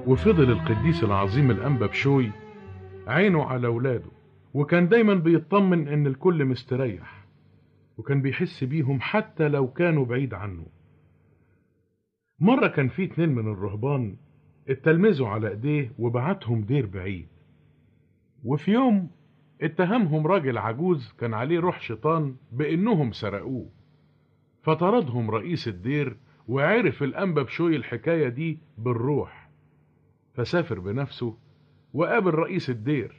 وفضل القديس العظيم الأنبا بشوي عينه على ولاده وكان دايما بيطمن ان الكل مستريح وكان بيحس بيهم حتى لو كانوا بعيد عنه مرة كان في اتنين من الرهبان اتلمذوا على ايديه وبعتهم دير بعيد وفي يوم اتهمهم راجل عجوز كان عليه روح شيطان بانهم سرقوه فطردهم رئيس الدير وعرف الانبا بشوي الحكاية دي بالروح فسافر بنفسه وقابل رئيس الدير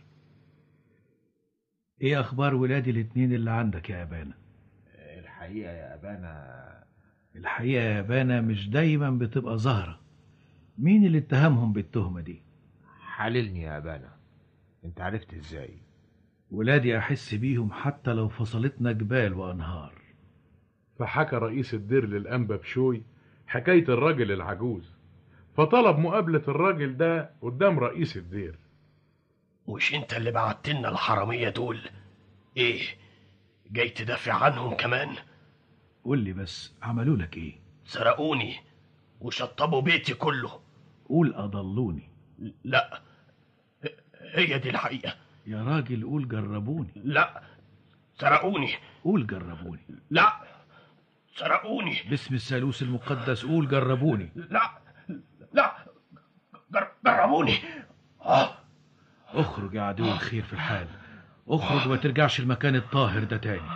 ايه اخبار ولادي الاتنين اللي عندك يا ابانا الحقيقة يا أبانا الحقيقة يا ابانا مش دايما بتبقى ظاهرة مين اللي اتهمهم بالتهمة دي حللني يا أبانا أنت عرفت إزاي ولادي احس بيهم حتى لو فصلتنا جبال وانهار فحكى رئيس الدير للأنبا بشوي حكاية الراجل العجوز فطلب مقابلة الراجل ده قدام رئيس الدير مش انت اللي بعت لنا الحرامية دول ايه جاي تدافع عنهم كمان قول لي بس عملوا لك ايه سرقوني وشطبوا بيتي كله قول اضلوني لا هي دي الحقيقة يا راجل قول جربوني لا سرقوني قول جربوني لا سرقوني باسم الثالوث المقدس قول جربوني لا لا جر- جربوني اه اخرج يا عدو الخير في الحال اخرج وما ترجعش المكان الطاهر ده تاني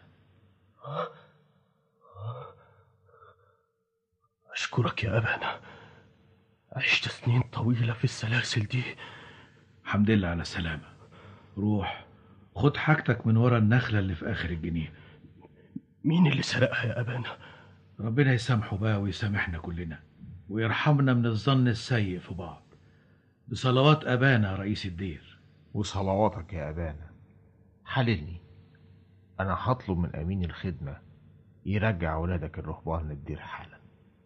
أشكرك يا أبانا عشت سنين طويلة في السلاسل دي الحمد لله على السلامة روح خد حاجتك من ورا النخلة اللي في آخر الجنينة مين اللي سرقها يا أبانا ربنا يسامحه بقى ويسامحنا كلنا ويرحمنا من الظن السيء في بعض بصلوات أبانا رئيس الدير وصلواتك يا أبانا حللني أنا هطلب من أمين الخدمة يرجع ولادك الرهبان للدير حالا